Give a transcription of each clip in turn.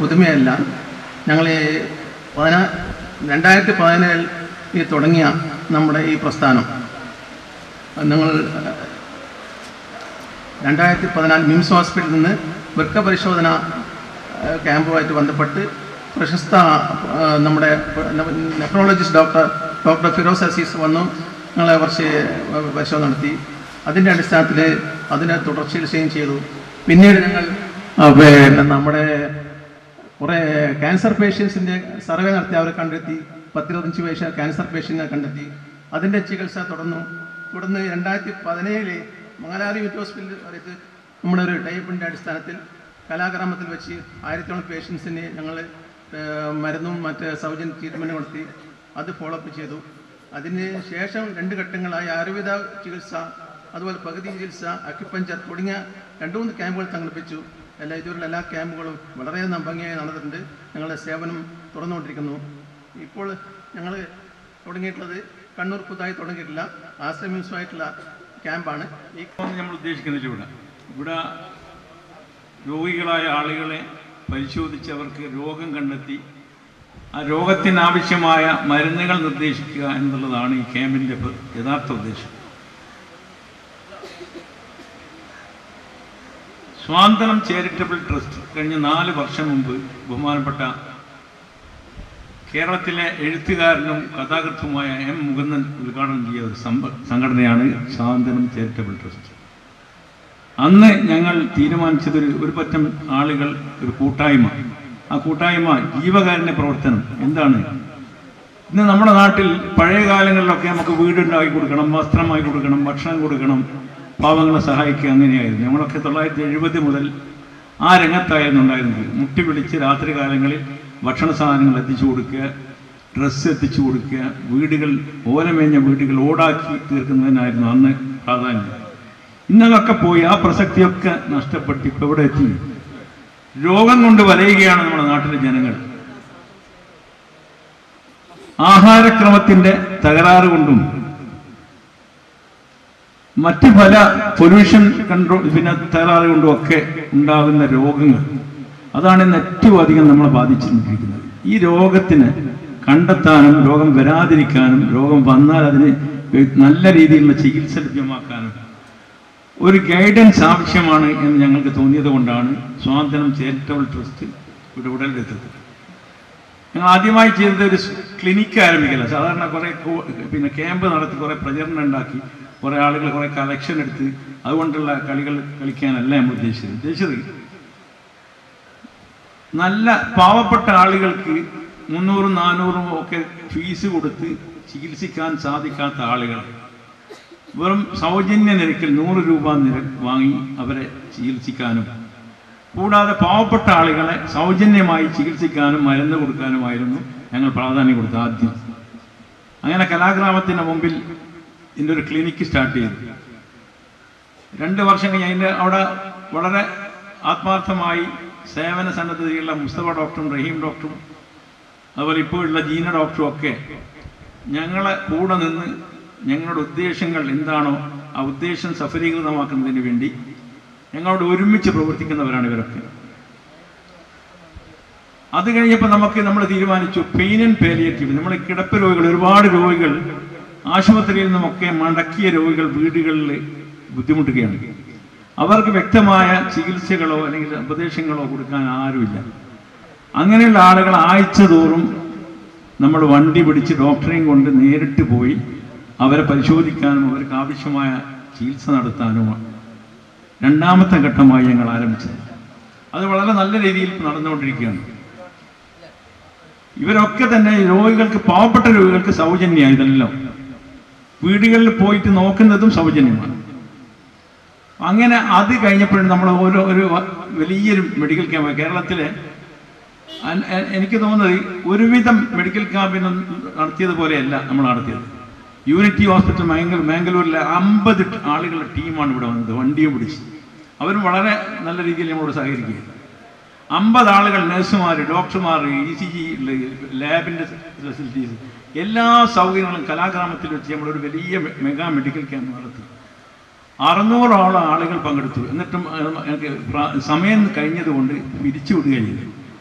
പുതുമയല്ല ഞങ്ങൾ ഈ പതിനാ രണ്ടായിരത്തി പതിനേഴിൽ ഈ തുടങ്ങിയ നമ്മുടെ ഈ പ്രസ്ഥാനം നിങ്ങൾ രണ്ടായിരത്തി പതിനാല് മിംസ് ഹോസ്പിറ്റലിൽ നിന്ന് വൃക്ക പരിശോധന ഏഹ്, ക്യാമ്പുമായിട്ട് ബന്ധപ്പെട്ട് പ്രശസ്ത ഏഹ്, നമ്മുടെ nephrologist doctor doctor Firoz Azeez വന്നു ഞങ്ങളെ കുറച്ച് പരിശോധന നടത്തി അതിൻ്റെ അടിസ്ഥാനത്തിൽ അതിനെ തുടർ ചികിത്സയും ചെയ്തു പിന്നീട് ഞങ്ങൾ ആ, പിന്നെ നമ്മുടെ കുറേ ക്യാൻസർ പേഷ്യൻസിൻ്റെ സർവേ നടത്തി അവരെ കണ്ടെത്തി പത്തിരുപത്തഞ്ച് പേഷ്യ ക്യാൻസർ പേഷ്യൻറ്റിനെ കണ്ടെത്തി അതിൻ്റെ ചികിത്സ തുടർന്നു തുടർന്ന് രണ്ടായിരത്തി പതിനേഴില് മംഗലാരി യൂത്ത് ഹോസ്പിറ്റലിൽ അടുത്ത് നമ്മുടെ ഒരു ടൈപ്പിൻ്റെ അടിസ്ഥാനത്തിൽ കലാഗ്രാമത്തിൽ വെച്ച് ആയിരത്തോളം പേഷ്യൻസിന് ഞങ്ങൾ മരുന്നും മറ്റ് സൗജന്യ ട്രീറ്റ്മെൻറ്റ് നടത്തി അത് ഫോളോ അപ്പ് ചെയ്തു അതിന് ശേഷം രണ്ട് ഘട്ടങ്ങളായി ആയുർവേദ ചികിത്സ അതുപോലെ പകുതി ചികിത്സ അക്യുപഞ്ചർ തുടങ്ങിയ രണ്ട് മൂന്ന് ക്യാമ്പുകൾ സംഘടിപ്പിച്ചു എല്ലാ ഇതുവരെയുള്ള എല്ലാ ക്യാമ്പുകളും വളരെ ഭംഗിയായി നടന്നിട്ടുണ്ട് ഞങ്ങളുടെ സേവനം തുറന്നുകൊണ്ടിരിക്കുന്നു ഇപ്പോൾ ഞങ്ങൾ തുടങ്ങിയിട്ടുള്ളത് കണ്ണൂർ പുതുതായി തുടങ്ങിയിട്ടില്ല ആശ്രമികമായിട്ടുള്ള ക്യാമ്പാണ് ഈ ഒന്നും നമ്മൾ ഉദ്ദേശിക്കുന്നില്ല ഇവിടെ ഇവിടെ രോഗികളായ ആളുകളെ പരിശോധിച്ച് അവർക്ക് രോഗം കണ്ടെത്തി ആ രോഗത്തിനാവശ്യമായ മരുന്നുകൾ നിർദ്ദേശിക്കുക എന്നുള്ളതാണ് ഈ ക്യാമ്പിൻ്റെ പ്ര- യഥാർത്ഥ ഉദ്ദേശം സ്വാന്തനം ചാരിറ്റബിൾ ട്രസ്റ്റ് കഴിഞ്ഞ നാല് വർഷം മുമ്പ് ബഹുമാനപ്പെട്ട കേരളത്തിലെ എഴുത്തുകാരനും കഥാകൃത്തുമായ എം മുകുന്ദൻ ഉദ്ഘാടനം ചെയ്ത ഒരു സംഭ സംഘടനയാണ് സ്വാതന്ത്ര്യം ചാരിറ്റബിൾ ട്രസ്റ്റ് അന്ന് ഞങ്ങൾ തീരുമാനിച്ചത് ഒരു ഒരു പറ്റം ആളുകൾ ഒരു കൂട്ടായ്മ ആ കൂട്ടായ്മ ജീവകാരുണ്യ പ്രവർത്തനം എന്താണ് ഇന്ന് നമ്മുടെ നാട്ടിൽ പഴയ കാലങ്ങളിലൊക്കെ നമുക്ക് വീടുണ്ടാക്കി കൊടുക്കണം വസ്ത്രമായി കൊടുക്കണം ഭക്ഷണം കൊടുക്കണം പാവങ്ങളെ സഹായിക്കുക അങ്ങനെയായിരുന്നു നമ്മളൊക്കെ തൊള്ളായിരത്തി എഴുപത് മുതൽ ആ രംഗത്തായിരുന്നു ഉണ്ടായിരുന്നത് മുട്ടി വിളിച്ച് രാത്രി കാലങ്ങളിൽ ഭക്ഷണ സാധനങ്ങൾ എത്തിച്ചു കൊടുക്കുക ഡ്രസ്സ് എത്തിച്ചു കൊടുക്കുക വീടുകൾ ഓലമേഞ്ഞ വീടുകൾ ഓടാക്കി തീർക്കുന്നതിനായിരുന്നു അന്ന് പ്രാധാന്യം ഇന്നതൊക്കെ പോയി ആ പ്രസക്തിയൊക്കെ നഷ്ടപ്പെട്ട് ഇപ്പൊ ഇവിടെ എത്തി രോഗം കൊണ്ട് വലയുകയാണ് നമ്മുടെ നാട്ടിലെ ജനങ്ങൾ ആഹാരക്രമത്തിന്റെ തകരാറ് കൊണ്ടും മറ്റ് പല പൊല്യൂഷൻ കൺട്രോൾ പിന്നെ തകരാറ് കൊണ്ടും ഒക്കെ ഉണ്ടാകുന്ന രോഗങ്ങൾ അതാണ് ഇന്ന് ഏറ്റവും അധികം നമ്മളെ ബാധിച്ചുകൊണ്ടിരിക്കുന്നത് ഈ രോഗത്തിന് കണ്ടെത്താനും രോഗം വരാതിരിക്കാനും രോഗം വന്നാൽ അതിന് നല്ല രീതിയിലുള്ള ചികിത്സ ലഭ്യമാക്കാനും ഒരു ഗൈഡൻസ് ആവശ്യമാണ് എന്ന് ഞങ്ങൾക്ക് തോന്നിയത് കൊണ്ടാണ് സ്വാതന്ത്ര്യം ചാരിറ്റബിൾ ട്രസ്റ്റ് ഇവിടെ ഉടലെടുത്തത് ഞങ്ങൾ ആദ്യമായി ചെയ്തത് ഒരു ക്ലിനിക്ക് ആരംഭിക്കല സാധാരണ കുറെ കോ- പിന്നെ ക്യാമ്പ് നടത്തി കുറെ പ്രചരണം ഉണ്ടാക്കി കുറെ ആളുകൾ കുറെ കളക്ഷൻ എടുത്ത് അതുകൊണ്ടുള്ള കളികൾ കളിക്കാനല്ല നമ്മൾ ഉദ്ദേശിച്ചത് ഉദ്ദേശിച്ചത് നല്ല പാവപ്പെട്ട ആളുകൾക്ക് മുന്നൂറും നാനൂറും ഒക്കെ ഫീസ് കൊടുത്ത് ചികിത്സിക്കാൻ സാധിക്കാത്ത ആളുകൾ വെറും സൗജന്യ നിരക്കിൽ നൂറ് രൂപ നിരക്ക് വാങ്ങി അവരെ ചികിത്സിക്കാനും കൂടാതെ പാവപ്പെട്ട ആളുകളെ സൗജന്യമായി ചികിത്സിക്കാനും മരുന്ന് കൊടുക്കാനുമായിരുന്നു ഞങ്ങൾ പ്രാധാന്യം കൊടുത്തത് ആദ്യം അങ്ങനെ കലാഗ്രാമത്തിന് മുമ്പിൽ ഇതിൻ്റെ ഒരു ക്ലിനിക്ക് സ്റ്റാർട്ട് ചെയ്തു രണ്ട് വർഷം കഴിഞ്ഞ് അതിൻ്റെ അവിടെ വളരെ ആത്മാർത്ഥമായി സേവന സന്നദ്ധതയുള്ള മുസ്തഫ ഡോക്ടറും റഹീം ഡോക്ടറും അതുപോലെ ഇപ്പോഴുള്ള ജീന ഡോക്ടറും ഒക്കെ ഞങ്ങളെ കൂടെ നിന്ന് ഞങ്ങളുടെ ഉദ്ദേശങ്ങൾ എന്താണോ ആ ഉദ്ദേശം സഫലീകൃതമാക്കുന്നതിന് വേണ്ടി ഞങ്ങളോട് ഒരുമിച്ച് പ്രവർത്തിക്കുന്നവരാണ് ഇവരൊക്കെ അത് കഴിഞ്ഞപ്പോൾ നമുക്ക് നമ്മൾ തീരുമാനിച്ചു പെയിൻ ആൻഡ് പാലിയേറ്റീവ് നമ്മൾ കിടപ്പ് രോഗികൾ ഒരുപാട് രോഗികൾ ആശുപത്രിയിൽ നിന്നുമൊക്കെ മടക്കിയ രോഗികൾ വീടുകളിൽ ബുദ്ധിമുട്ടുകയാണ് അവർക്ക് വ്യക്തമായ ചികിത്സകളോ അല്ലെങ്കിൽ ഉപദേശങ്ങളോ കൊടുക്കാൻ ആരുമില്ല അങ്ങനെയുള്ള ആളുകൾ ആഴ്ച തോറും നമ്മൾ വണ്ടി പിടിച്ച് ഡോക്ടറെയും കൊണ്ട് നേരിട്ട് പോയി അവരെ പരിശോധിക്കാനും അവർക്ക് ആവശ്യമായ ചികിത്സ നടത്താനുമാണ് രണ്ടാമത്തെ ഘട്ടമായി ഞങ്ങൾ ആരംഭിച്ചത് അത് വളരെ നല്ല രീതിയിൽ നടന്നുകൊണ്ടിരിക്കുകയാണ് ഇവരൊക്കെ തന്നെ രോഗികൾക്ക് പാവപ്പെട്ട രോഗികൾക്ക് സൗജന്യമായി ഇതെല്ലാം വീടുകളിൽ പോയിട്ട് നോക്കുന്നതും സൗജന്യമാണ് അങ്ങനെ അത് കഴിഞ്ഞപ്പോഴും നമ്മൾ ഓരോ ഒരു വ- വലിയൊരു മെഡിക്കൽ ക്യാമ്പ് കേരളത്തിലെ അൻ- എ- എനിക്ക് തോന്നുന്നത് ഒരുവിധം മെഡിക്കൽ ക്യാമ്പിന് നടത്തിയതുപോലെയല്ല നമ്മൾ നടത്തിയത് യൂണിറ്റി ഹോസ്പിറ്റൽ മാംഗ മാംഗ്ലൂരിലെ അമ്പത് ആളുകളുടെ ടീമാണ് ഇവിടെ വന്നത് വണ്ടിയും പിടിച്ച് അവരും വളരെ നല്ല രീതിയിൽ നമ്മളോട് സഹകരിക്കുകയാണ് അമ്പത് ആളുകൾ നഴ്സുമാർ ഡോക്ടർമാർ ഇ സി ജി ലാബിൻ്റെ ഫെസിലിറ്റീസ് എല്ലാ സൗകര്യങ്ങളും കലാഗ്രാമത്തിൽ വെച്ച് നമ്മളൊരു വലിയ മെ- മെഗാ മെഡിക്കൽ ക്യാമ്പ് നടത്തി അറുന്നൂറോളം ആളുകൾ പങ്കെടുത്തു എന്നിട്ടും അഹ് ഞങ്ങൾക്ക് പ്ര- സമയം കഴിഞ്ഞതുകൊണ്ട് പിരിച്ചുവിടുകയും ചെയ്തു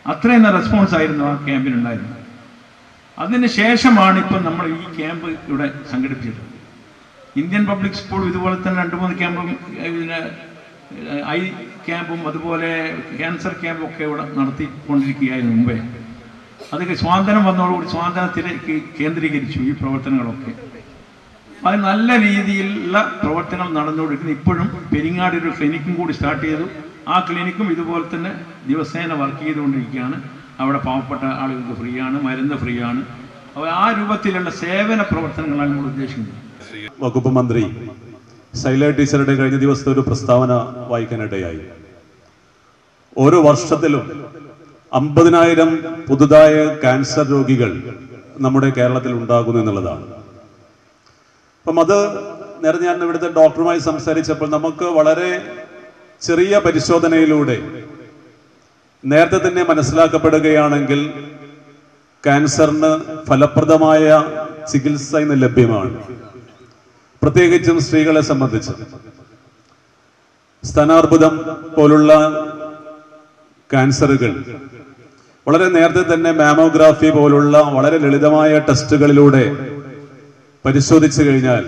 അത്രയും റെസ്പോൺസ് ആയിരുന്നു ആ ക്യാമ്പിനുണ്ടായിരുന്നത് അതിന് ശേഷമാണ് ഇപ്പം നമ്മൾ ഈ ക്യാമ്പ് ഇവിടെ സംഘടിപ്പിച്ചത് ഇന്ത്യൻ പബ്ലിക് സ്കൂൾ ഇതുപോലെ തന്നെ രണ്ട് മൂന്ന് ക്യാമ്പും ഏഹ്, പിന്നെ ഏഹ്, ഐ ക്യാമ്പും അതുപോലെ ക്യാൻസർ ക്യാമ്പും ഒക്കെ ഇവിടെ നടത്തിക്കൊണ്ടിരിക്കുകയായിരുന്നു മുമ്പേ അതൊക്കെ സ്വാതന്ത്ര്യം വന്നതോടുകൂടി സ്വാതന്ത്ര്യത്തിലേക്ക് കേന്ദ്രീകരിച്ചു ഈ പ്രവർത്തനങ്ങളൊക്കെ അത് നല്ല രീതിയിലുള്ള പ്രവർത്തനങ്ങൾ നടന്നുകൊണ്ടിരിക്കുന്നു ഇപ്പോഴും പെരിങ്ങാട് ഒരു ക്ലിനിക്കും കൂടി സ്റ്റാർട്ട് ചെയ്തു ആ ക്ലിനിക്കും ഇതുപോലെ തന്നെ ദിവസേന വർക്ക് ചെയ്തുകൊണ്ടിരിക്കുകയാണ് അവിടെ പാവപ്പെട്ട ആളുകൾക്ക് ഫ്രീ ആണ് മരുന്ന് ഫ്രീ ആണ് അപ്പോൾ ആ രൂപത്തിലുള്ള സേവന പ്രവർത്തനങ്ങളാണ് നമ്മൾ ഉദ്ദേശിക്കുന്നത് വകുപ്പ് മന്ത്രി ശൈല ടീച്ചറുടെ കഴിഞ്ഞ ദിവസത്തെ ഒരു പ്രസ്താവന വായിക്കാനിടയായി ഓരോ വർഷത്തിലും അമ്പതിനായിരം പുതുതായ ക്യാൻസർ രോഗികൾ നമ്മുടെ കേരളത്തിൽ ഉണ്ടാകുന്നു എന്നുള്ളതാണ് അപ്പം അത് നേരെ ഞാൻ ഇവിടുത്തെ ഡോക്ടറുമായി സംസാരിച്ചപ്പോൾ നമുക്ക് വളരെ ചെറിയ പരിശോധനയിലൂടെ നേരത്തെ തന്നെ മനസ്സിലാക്കപ്പെടുകയാണെങ്കിൽ ക്യാൻസറിന് ഫലപ്രദമായ ചികിത്സ ഇന്ന് ലഭ്യമാണ് പ്രത്യേകിച്ചും സ്ത്രീകളെ സംബന്ധിച്ച് സ്ഥാനാർബുദം പോലുള്ള ക്യാൻസറുകൾ വളരെ നേരത്തെ തന്നെ മാമോഗ്രാഫി പോലുള്ള വളരെ ലളിതമായ ടെസ്റ്റുകളിലൂടെ പരിശോധിച്ചു കഴിഞ്ഞാൽ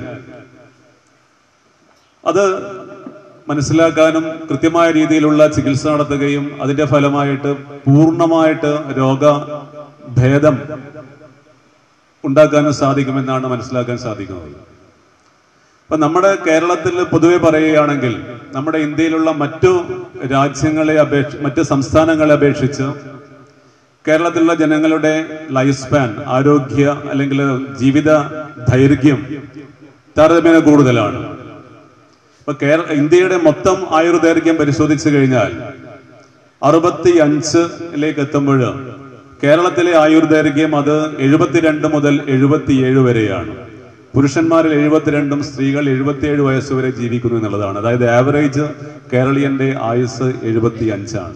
അത് മനസ്സിലാക്കാനും കൃത്യമായ രീതിയിലുള്ള ചികിത്സ നടത്തുകയും അതിന്റെ ഫലമായിട്ട് പൂർണ്ണമായിട്ട് രോഗഭേദം ഉണ്ടാക്കാനും സാധിക്കുമെന്നാണ് മനസ്സിലാക്കാൻ സാധിക്കുന്നത് അപ്പൊ നമ്മുടെ കേരളത്തിൽ പൊതുവെ പറയുകയാണെങ്കിൽ നമ്മുടെ ഇന്ത്യയിലുള്ള മറ്റു രാജ്യങ്ങളെ അപേക്ഷ മറ്റു സംസ്ഥാനങ്ങളെ അപേക്ഷിച്ച് കേരളത്തിലുള്ള ജനങ്ങളുടെ ലൈഫ് സ്പാൻ ആരോഗ്യ അല്ലെങ്കിൽ ജീവിത ദൈർഘ്യം താരതമ്യേന കൂടുതലാണ് ഇപ്പൊ കേരള ഇന്ത്യയുടെ മൊത്തം ആയുർദൈർഘ്യം പരിശോധിച്ചു കഴിഞ്ഞാൽ അറുപത്തി അഞ്ചിലേക്ക് എത്തുമ്പോൾ കേരളത്തിലെ ആയുർദൈർഘ്യം അത് എഴുപത്തിരണ്ട് മുതൽ എഴുപത്തിയേഴ് വരെയാണ് പുരുഷന്മാരിൽ എഴുപത്തിരണ്ടും സ്ത്രീകൾ എഴുപത്തിയേഴ് വയസ്സ് വരെ ജീവിക്കുന്നു എന്നുള്ളതാണ് അതായത് ആവറേജ് കേരളീയന്റെ ആയുസ് എഴുപത്തി അഞ്ചാണ്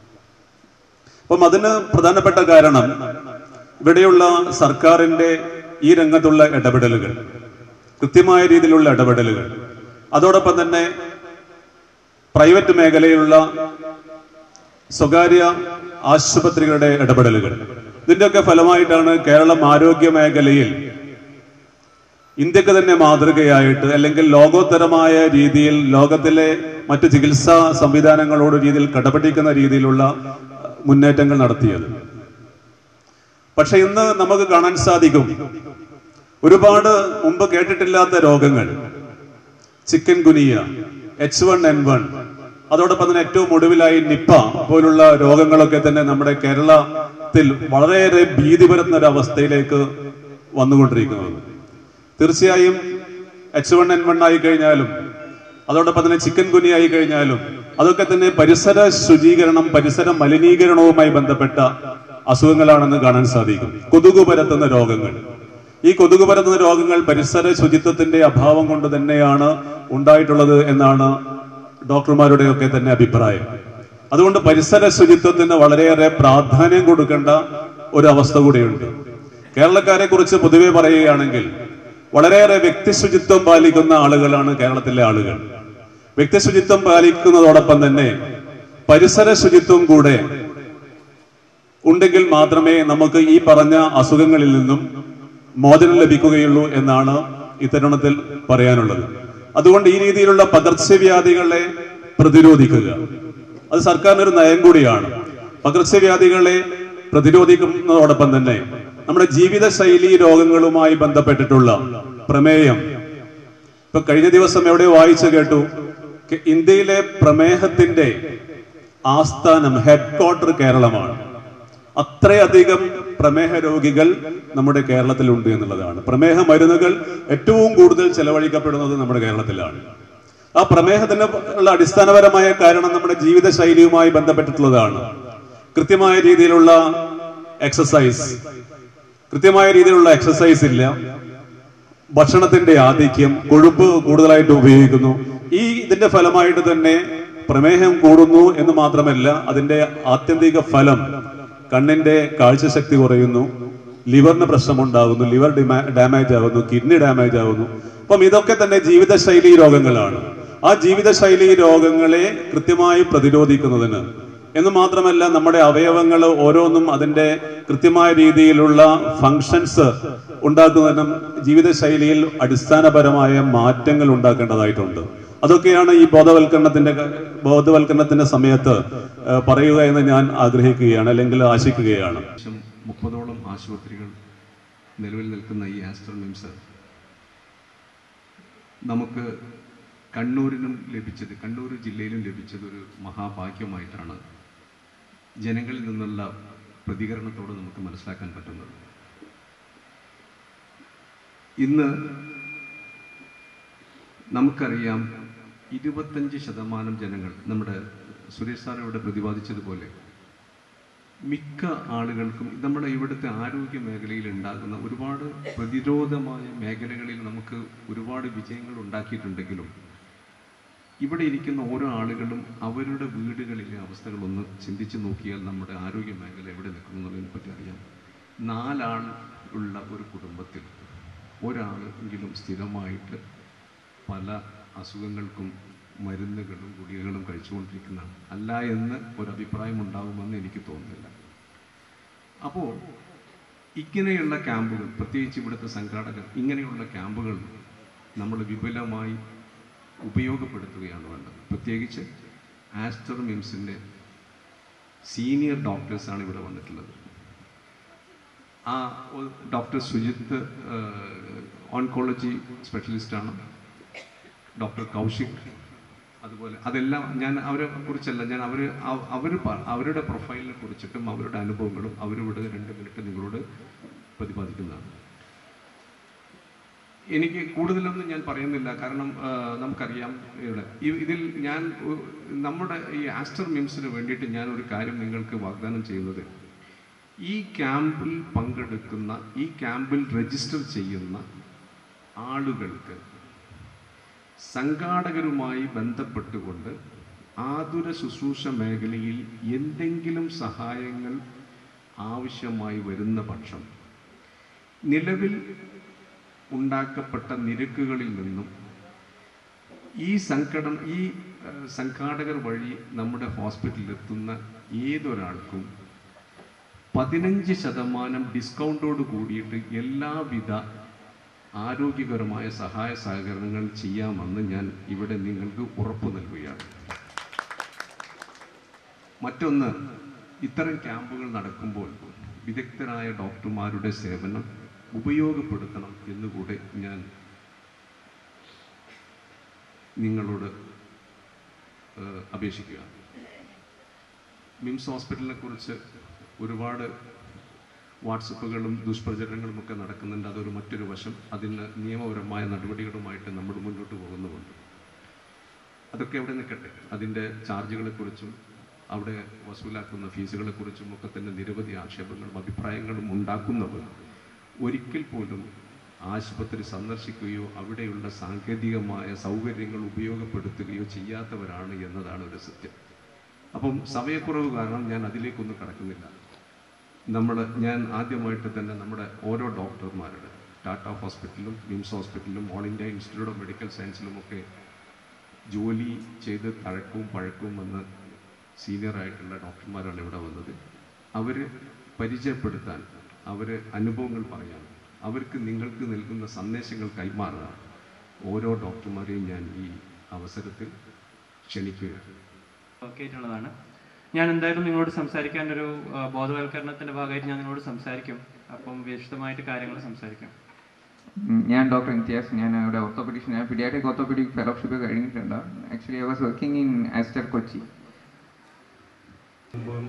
അപ്പം അതിന് പ്രധാനപ്പെട്ട കാരണം ഇവിടെയുള്ള സർക്കാരിന്റെ ഈ രംഗത്തുള്ള ഇടപെടലുകൾ കൃത്യമായ രീതിയിലുള്ള ഇടപെടലുകൾ അതോടൊപ്പം തന്നെ പ്രൈവറ്റ് മേഖലയിലുള്ള സ്വകാര്യ ആശുപത്രികളുടെ ഇടപെടലുകൾ ഇതിന്റെയൊക്കെ ഫലമായിട്ടാണ് കേരളം ആരോഗ്യ മേഖലയിൽ ഇന്ത്യക്ക് തന്നെ മാതൃകയായിട്ട് അല്ലെങ്കിൽ ലോകോത്തരമായ രീതിയിൽ ലോകത്തിലെ മറ്റ് ചികിത്സാ സംവിധാനങ്ങളോട് രീതിയിൽ കടപിടിക്കുന്ന രീതിയിലുള്ള മുന്നേറ്റങ്ങൾ നടത്തിയത് പക്ഷെ ഇന്ന് നമുക്ക് കാണാൻ സാധിക്കും ഒരുപാട് മുമ്പ് കേട്ടിട്ടില്ലാത്ത രോഗങ്ങൾ chikungunya H one N one അതോടൊപ്പം തന്നെ ഏറ്റവും ഒടുവിലായി നിപ്പ പോലുള്ള രോഗങ്ങളൊക്കെ തന്നെ നമ്മുടെ കേരളത്തിൽ വളരെയേറെ ഭീതി പരത്തുന്ന ഒരു അവസ്ഥയിലേക്ക് വന്നുകൊണ്ടിരിക്കുന്നത് തീർച്ചയായും എച്ച് വൺ എൻ വൺ ആയി കഴിഞ്ഞാലും അതോടൊപ്പം തന്നെ ചിക്കൻ ഗുനി ആയി കഴിഞ്ഞാലും അതൊക്കെ തന്നെ പരിസര ശുചീകരണം പരിസര മലിനീകരണവുമായി ബന്ധപ്പെട്ട അസുഖങ്ങളാണെന്ന് കാണാൻ സാധിക്കും കൊതുക് പരത്തുന്ന രോഗങ്ങൾ ഈ കൊതുക് പരത്തുന്ന രോഗങ്ങൾ പരിസര ശുചിത്വത്തിന്റെ അഭാവം കൊണ്ട് തന്നെയാണ് ഉണ്ടായിട്ടുള്ളത് എന്നാണ് ഡോക്ടർമാരുടെയൊക്കെ തന്നെ അഭിപ്രായം അതുകൊണ്ട് പരിസര ശുചിത്വത്തിന് വളരെയേറെ പ്രാധാന്യം കൊടുക്കേണ്ട ഒരു അവസ്ഥ കൂടിയുണ്ട് കേരളക്കാരെ കുറിച്ച് പൊതുവെ പറയുകയാണെങ്കിൽ വളരെയേറെ വ്യക്തി ശുചിത്വം പാലിക്കുന്ന ആളുകളാണ് കേരളത്തിലെ ആളുകൾ വ്യക്തി ശുചിത്വം പാലിക്കുന്നതോടൊപ്പം തന്നെ പരിസര ശുചിത്വം കൂടെ ഉണ്ടെങ്കിൽ മാത്രമേ നമുക്ക് ഈ പറഞ്ഞ അസുഖങ്ങളിൽ നിന്നും മോചനം ലഭിക്കുകയുള്ളൂ എന്നാണ് ഇത്തരുണത്തിൽ പറയാനുള്ളത് അതുകൊണ്ട് ഈ രീതിയിലുള്ള പകർച്ചവ്യാധികളെ പ്രതിരോധിക്കുക അത് സർക്കാരിന് ഒരു നയം കൂടിയാണ് പകർച്ചവ്യാധികളെ പ്രതിരോധിക്കുന്നതോടൊപ്പം തന്നെ നമ്മുടെ ജീവിതശൈലി രോഗങ്ങളുമായി ബന്ധപ്പെട്ടിട്ടുള്ള പ്രമേയം ഇപ്പൊ കഴിഞ്ഞ ദിവസം എവിടെ വായിച്ചു കേട്ടു കെ- ഇന്ത്യയിലെ പ്രമേഹത്തിന്റെ ആസ്ഥാനം ഹെഡ്ക്വാർട്ടർ കേരളമാണ് അത്രയധികം പ്രമേഹ രോഗികൾ നമ്മുടെ കേരളത്തിലുണ്ട് എന്നുള്ളതാണ് പ്രമേഹ മരുന്നുകൾ ഏറ്റവും കൂടുതൽ ചെലവഴിക്കപ്പെടുന്നത് നമ്മുടെ കേരളത്തിലാണ് ആ പ്രമേഹത്തിന് ഉള്ള അടിസ്ഥാനപരമായ കാരണം നമ്മുടെ ജീവിതശൈലിയുമായി ബന്ധപ്പെട്ടിട്ടുള്ളതാണ് കൃത്യമായ രീതിയിലുള്ള എക്സസൈസ് കൃത്യമായ രീതിയിലുള്ള എക്സസൈസ് ഇല്ല ഭക്ഷണത്തിന്റെ ആധിക്യം കൊഴുപ്പ് കൂടുതലായിട്ട് ഉപയോഗിക്കുന്നു ഈ ഇതിന്റെ ഫലമായിട്ട് തന്നെ പ്രമേഹം കൂടുന്നു എന്ന് മാത്രമല്ല അതിന്റെ ആത്യന്തിക ഫലം കണ്ണിന്റെ കാഴ്ചശക്തി കുറയുന്നു ലിവറിന് പ്രശ്നമുണ്ടാകുന്നു ലിവർ ഡാമേജ് ആകുന്നു കിഡ്നി ഡാമേജ് ആകുന്നു അപ്പം ഇതൊക്കെ തന്നെ ജീവിതശൈലി രോഗങ്ങളാണ് ആ ജീവിതശൈലി രോഗങ്ങളെ കൃത്യമായി പ്രതിരോധിക്കുന്നതിന് എന്ന് മാത്രമല്ല നമ്മുടെ അവയവങ്ങൾ ഓരോന്നും അതിന്റെ കൃത്യമായ രീതിയിലുള്ള ഫങ്ഷൻസ് ഉണ്ടാക്കുന്നതിനും ജീവിതശൈലിയിൽ അടിസ്ഥാനപരമായ മാറ്റങ്ങൾ ഉണ്ടാക്കേണ്ടതായിട്ടുണ്ട് അതൊക്കെയാണ് ഈ ബോധവൽക്കരണത്തിന്റെ ബോധവൽക്കരണത്തിന്റെ സമയത്ത് ഏഹ്, പറയുക എന്ന് ഞാൻ ആഗ്രഹിക്കുകയാണ് അല്ലെങ്കിൽ ആശിക്കുകയാണ് ഏകദേശം മുപ്പതോളം ആശുപത്രികൾ നിലവിൽ നിൽക്കുന്ന ഈ ആസ്റ്റർ മിംസ് നമുക്ക് കണ്ണൂരിനും ലഭിച്ചത് കണ്ണൂർ ജില്ലയിലും ലഭിച്ചത് ഒരു മഹാഭാഗ്യമായിട്ടാണ് ജനങ്ങളിൽ നിന്നുള്ള പ്രതികരണത്തോട് നമുക്ക് മനസ്സിലാക്കാൻ പറ്റുന്നത് ഇന്ന് നമുക്കറിയാം ഇരുപത്തഞ്ച് ശതമാനം ജനങ്ങൾ നമ്മുടെ സുരേഷ് സാർ ഇവിടെ പ്രതിപാദിച്ചതുപോലെ മിക്ക ആളുകൾക്കും നമ്മുടെ ഇവിടുത്തെ ആരോഗ്യ മേഖലയിൽ ഉണ്ടാകുന്ന ഒരുപാട് പ്രതിരോധമായ മേഖലകളിൽ നമുക്ക് ഒരുപാട് വിജയങ്ങൾ ഉണ്ടാക്കിയിട്ടുണ്ടെങ്കിലും ഇവിടെ ഇരിക്കുന്ന ഓരോ ആളുകളും അവരുടെ വീടുകളിലെ അവസ്ഥകളൊന്ന് ചിന്തിച്ചു നോക്കിയാൽ നമ്മുടെ ആരോഗ്യ മേഖല എവിടെ നിൽക്കുന്നു എന്നുള്ളതിനെ പറ്റി അറിയാം നാലാൾ ഉള്ള ഒരു കുടുംബത്തിൽ ഒരാൾ എങ്കിലും സ്ഥിരമായിട്ട് പല അസുഖങ്ങൾക്കും മരുന്നുകളും ഗുളികകളും കഴിച്ചുകൊണ്ടിരിക്കുന്നതാണ് അല്ല എന്ന് ഒരു അഭിപ്രായം ഉണ്ടാകുമെന്ന് എനിക്ക് തോന്നുന്നില്ല അപ്പോൾ ഇങ്ങനെയുള്ള ക്യാമ്പുകൾ പ്രത്യേകിച്ച് ഇവിടുത്തെ സംഘാടകർ ഇങ്ങനെയുള്ള ക്യാമ്പുകൾ നമ്മൾ വിപുലമായി ഉപയോഗപ്പെടുത്തുകയാണ് വേണ്ടത് പ്രത്യേകിച്ച് ആസ്റ്റർ മിംസിൻ്റെ സീനിയർ ഡോക്ടേഴ്സാണ് ഇവിടെ വന്നിട്ടുള്ളത് ആ ഒ- ഡോക്ടർ സുജിത്ത് ഓൺകോളജി സ്പെഷ്യലിസ്റ്റാണ് ഡോക്ടർ കൗശിക് അതുപോലെ അതെല്ലാം ഞാൻ അവരെ കുറിച്ചല്ല ഞാൻ അവർ അവർ അവരുടെ പ്രൊഫൈലിനെ കുറിച്ചിട്ടും അവരുടെ അനുഭവങ്ങളും അവരിവിടെ രണ്ട് മിനിറ്റ് നിങ്ങളോട് പ്രതിപാദിക്കുന്നതാണ് എനിക്ക് കൂടുതലൊന്നും ഞാൻ പറയുന്നില്ല കാരണം ആ, നമുക്കറിയാം ഇവിടെ ഇ- ഇതിൽ ഞാൻ ഒ- നമ്മുടെ ഈ ആസ്റ്റർ മിംസിന് വേണ്ടിയിട്ട് ഞാൻ ഒരു കാര്യം നിങ്ങൾക്ക് വാഗ്ദാനം ചെയ്യുന്നത് ഈ ക്യാമ്പിൽ പങ്കെടുക്കുന്ന ഈ ക്യാമ്പിൽ രജിസ്റ്റർ ചെയ്യുന്ന ആളുകൾക്ക് സംഘാടകരുമായി ബന്ധപ്പെട്ടുകൊണ്ട് ആതുര ശുശ്രൂഷ മേഖലയിൽ എന്തെങ്കിലും സഹായങ്ങൾ ആവശ്യമായി വരുന്ന പക്ഷം നിലവിൽ ഉണ്ടാക്കപ്പെട്ട നിരക്കുകളിൽ നിന്നും ഈ സംഘടന ഈ ഏഹ്, സംഘാടകർ വഴി നമ്മുടെ ഹോസ്പിറ്റലിൽ എത്തുന്ന ഏതൊരാൾക്കും പതിനഞ്ച് ശതമാനം ഡിസ്കൗണ്ടോട് കൂടിയിട്ട് എല്ലാവിധ ആരോഗ്യകരമായ സഹായ സഹകരണങ്ങൾ ചെയ്യാമെന്ന് ഞാൻ ഇവിടെ നിങ്ങൾക്ക് ഉറപ്പു നൽകുകയാണ് മറ്റൊന്ന് ഇത്തരം ക്യാമ്പുകൾ നടക്കുമ്പോൾ വിദഗ്ധരായ ഡോക്ടർമാരുടെ സേവനം ഉപയോഗപ്പെടുത്തണം എന്നുകൂടെ ഞാൻ നിങ്ങളോട് ഏഹ്, അപേക്ഷിക്കുക മിംസ് ഹോസ്പിറ്റലിനെ കുറിച്ച് ഒരുപാട് വാട്സപ്പുകളും ദുഷ്പ്രചരണങ്ങളും ഒക്കെ നടക്കുന്നുണ്ട് അതൊരു മറ്റൊരു വശം അതിന് നിയമപരമായ നടപടികളുമായിട്ട് നമ്മൾ മുന്നോട്ട് പോകുന്നുമുണ്ട് അതൊക്കെ അവിടെ നിൽക്കട്ടെ അതിൻ്റെ ചാർജുകളെക്കുറിച്ചും അവിടെ വസൂലാക്കുന്ന ഫീസുകളെക്കുറിച്ചും ഒക്കെ തന്നെ നിരവധി ആക്ഷേപങ്ങളും അഭിപ്രായങ്ങളും ഉണ്ടാക്കുന്നവർ ഒരിക്കൽ പോലും ആശുപത്രി സന്ദർശിക്കുകയോ അവിടെയുള്ള സാങ്കേതികമായ സൗകര്യങ്ങൾ ഉപയോഗപ്പെടുത്തുകയോ ചെയ്യാത്തവരാണ് എന്നതാണ് ഒരു സത്യം അപ്പം സമയക്കുറവ് കാരണം ഞാൻ അതിലേക്കൊന്നും കടക്കുന്നില്ല നമ്മൾ ഞാൻ ആദ്യമായിട്ട് തന്നെ നമ്മുടെ ഓരോ ഡോക്ടർമാരുടെ ടാറ്റ ഹോസ്പിറ്റലിലും മിംസ് ഹോസ്പിറ്റലിലും All India Institute of Medical സയൻസിലുമൊക്കെ ജോലി ചെയ്ത് തഴക്കവും പഴക്കവും വന്ന് സീനിയർ ആയിട്ടുള്ള ഡോക്ടർമാരാണ് ഇവിടെ വന്നത് അവർ പരിചയപ്പെടുത്താൻ അവർ അനുഭവങ്ങൾ പറയാൻ അവർക്ക് നിങ്ങൾക്ക് നൽകുന്ന സന്ദേശങ്ങൾ കൈമാറാൻ ഓരോ ഡോക്ടർമാരെയും ഞാൻ ഈ അവസരത്തിൽ ക്ഷണിക്കുകയാണ് കേട്ടുള്ളതാണ് ഞാൻ എന്തായാലും നിങ്ങളോട് സംസാരിക്കാൻ ഒരു ആ, ബോധവൽക്കരണത്തിന്റെ ഭാഗമായിട്ട് ഞാൻ നിങ്ങളോട് സംസാരിക്കും അപ്പം വിശദമായിട്ട് കാര്യങ്ങൾ സംസാരിക്കാം ഉം, ഞാൻ ഡോക്ടർ ഇംതിയാസ് ഞാൻ ഇവിടെ ഓർത്തോപെഡിഷൻ ഞാൻ പിഡിയാട്രിക് ഓർത്തോപെഡിക് ഫെലോഷിപ്പ് കഴിഞ്ഞിട്ടുണ്ട് actually I was working in Aster Kochi മുമ്പും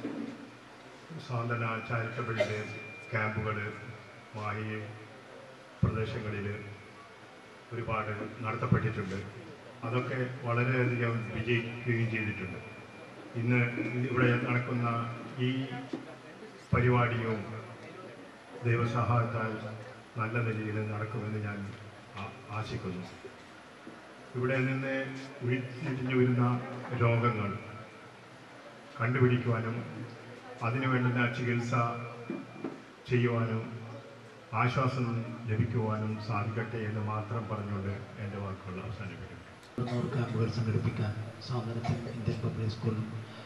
സാന്ത്വന ചാരിറ്റബിളിൻ്റെ ക്യാമ്പുകൾ മാഹി പ്രദേശങ്ങളിൽ ഒരുപാട് നടത്തപ്പെട്ടിട്ടുണ്ട് അതൊക്കെ വളരെയധികം വിജയിക്കുകയും ചെയ്തിട്ടുണ്ട് ഇന്ന് ഇവിടെ നടക്കുന്ന ഈ പരിപാടിയും ദൈവസഹായത്താൽ നല്ല നിലയിൽ നടക്കുമെന്ന് ഞാൻ ആ- ആശിക്കുന്നു ഇവിടെ നിന്ന് ഉരുത്തിരിഞ്ഞു വരുന്ന രോഗങ്ങൾ കണ്ടുപിടിക്കുവാനും അതിനു വേണ്ടുന്ന ചികിത്സ ചെയ്യുവാനും ആശ്വാസം ലഭിക്കുവാനും സാധിക്കട്ടെ എന്ന് മാത്രം പറഞ്ഞുകൊണ്ട് എൻ്റെ വാക്കുകൾ അവസാനിപ്പിക്കുന്നു നൂറ് ക്യാമ്പുകൾ സംഘടിപ്പിക്കാൻ സാധനത്തിൽ ഇന്ത്യൻ പബ്ലിക് സ്കൂളും